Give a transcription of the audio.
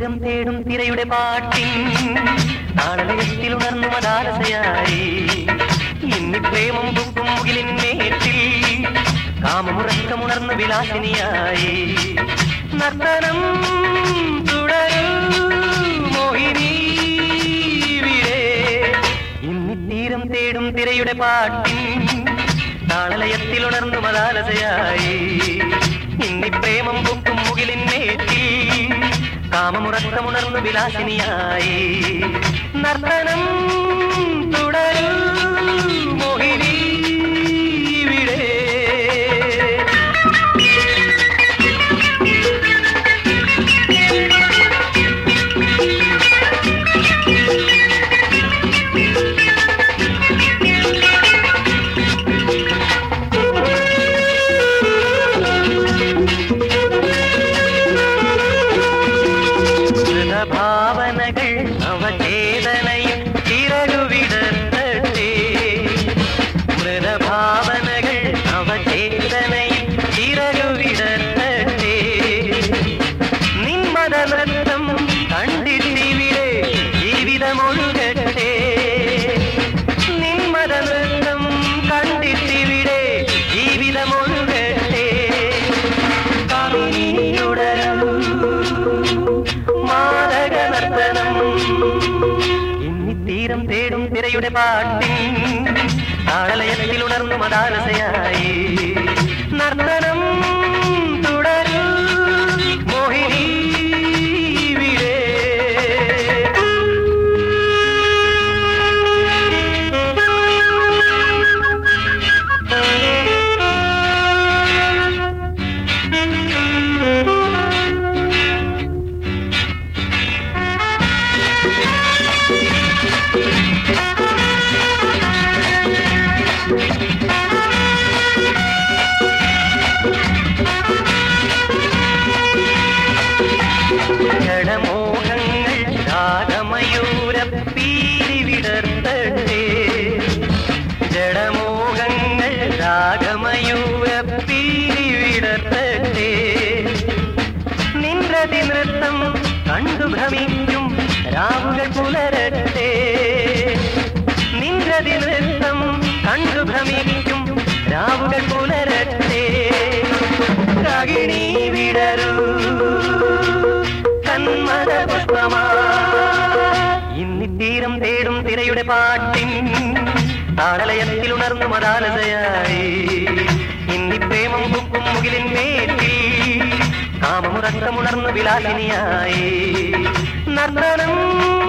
തീരം തേടും തിരയുടെ പാട്ടിൻ താളലയത്തിൽ ഉണർന്നു മതാലസയായി ഇന്നി പ്രേമം പൊക്കും മുകിലിൻ മേറ്റിൽ കാമമുറക്കമുണർന്നു വിലാസിനിയായി നർത്തനം തുടരൂ മോഹിനി ഇവിടെ ഇന്നി തീരം തേടും തിരയുടെ പാട്ടിൻ താളലയത്തിൽ ഉണർന്നു മതാലസയായി ഇന്നി പ്രേമം പൊക്കും മുകിലിൻ മേറ്റിൽ കാമമുറക്കമുണർന്നു വിലാസിനിയായി നർത്തനം തുടരൂ മോഹിനി ഇവിടെ ഭാവനകൾ അവചേതനയിൽ ചിറകുവിടത്തട്ടെ മൃതഭാവനകൾ അവചേതനയിൽ ചിറകുവിടത്തട്ടെ നിന്മത നൃത്തം കണ്ടിട്ടിവിടെ ജീവിതമൊഴുകട്ടെ നിന്മത നൃത്തം കണ്ടിട്ടിവിടെ ജീവിതമൊഴുകട്ടെ കവിനിയുടരും മാരക നർത്തനം ഇന്നി തീരം തേടും തിരയുടെ പാട്ടിൻ താളലയത്തിൽ ഉണർന്നു മതാലസയായി നർത്തനം തുടരൂ മോഹിനി ഇവിടെ ജഡമോഹങ്ങൾ രാഗമയൂരപ്പീലി വിടർത്തട്ടെ ജഡമോഹങ്ങൾ രാഗമയൂരപ്പീലി വിടർത്തട്ടെ നിൻറതി നൃത്തം കണ്ടു ഭ്രമിക്കും രാവുകൾ പുലരട്ടെ നിൻറതി നൃത്തം കണ്ടു ഭ്രമിക്കും രാവുകൾ പുലരട്ടെ രാഗിണി വിടരൂ കന്മത പുഷ്പമാ ഇന്നി തീരം തേടും തിരയുടെ പാട്ടിൻ താളലയത്തിൽ ഉണർന്നു മതാലതയായി ഇന്നി പ്രേമം കുക്കും മുകിലിൻ മേറ്റിൽ കാമമുറക്കമുണർന്നു വിലാസിനിയായി നർത്തനം